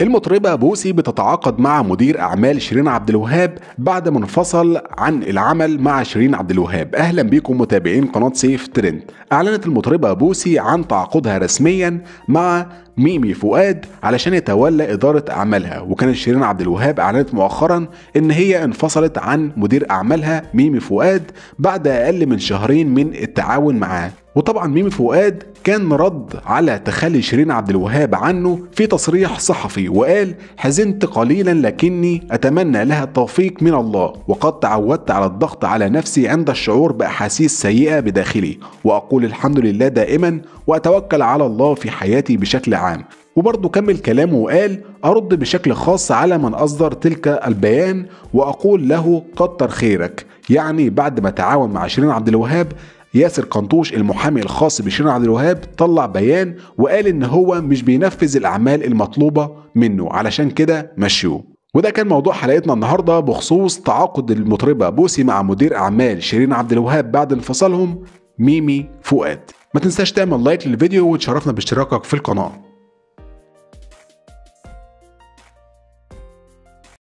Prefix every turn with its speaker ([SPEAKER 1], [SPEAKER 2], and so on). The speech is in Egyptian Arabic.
[SPEAKER 1] المطربة بوسي بتتعاقد مع مدير أعمال شيرين عبد الوهاب بعد ما انفصل عن العمل مع شيرين عبد الوهاب أهلا بكم متابعين قناة سيف ترند أعلنت المطربة بوسي عن تعاقدها رسميا مع ميمي فؤاد علشان يتولى إدارة أعمالها وكانت شيرين عبد الوهاب أعلنت مؤخرا إن هي انفصلت عن مدير أعمالها ميمي فؤاد بعد أقل من شهرين من التعاون معاه وطبعا ميمي فؤاد كان رد على تخلي شيرين عبد الوهاب عنه في تصريح صحفي وقال حزنت قليلا لكني اتمنى لها التوفيق من الله وقد تعودت على الضغط على نفسي عند الشعور باحاسيس سيئه بداخلي واقول الحمد لله دائما واتوكل على الله في حياتي بشكل عام وبرضه كمل كلامه وقال أرد بشكل خاص على من أصدر تلك البيان وأقول له كتر خيرك يعني بعد ما تعاون مع شيرين عبد الوهاب ياسر قنطوش المحامي الخاص بشيرين عبد الوهاب طلع بيان وقال ان هو مش بينفذ الاعمال المطلوبه منه علشان كده مشيوه وده كان موضوع حلقتنا النهارده بخصوص تعاقد المطربه بوسي مع مدير اعمال شيرين عبد الوهاب بعد انفصالهم ميمي فؤاد ما تنساش تعمل لايك للفيديو وتشرفنا باشتراكك في القناه